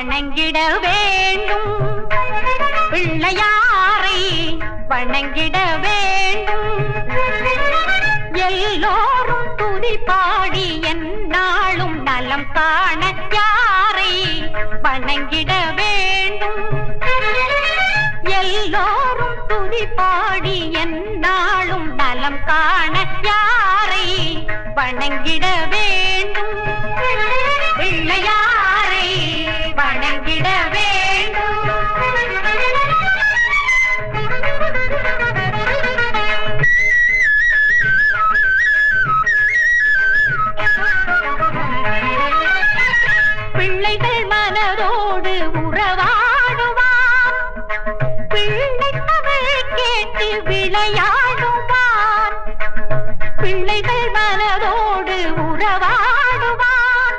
வணங்கிட வேண்டும் பிள்ளையாரை வணங்கிட வேண்டும் எல்லோரும் துதி பாடி என்னாலும் நலம் காண யாரை வணங்கிட வேண்டும் எல்லோரும் துதி பாடி என்னாலும் நலம் காண யாரை வணங்கிட வேண்டும்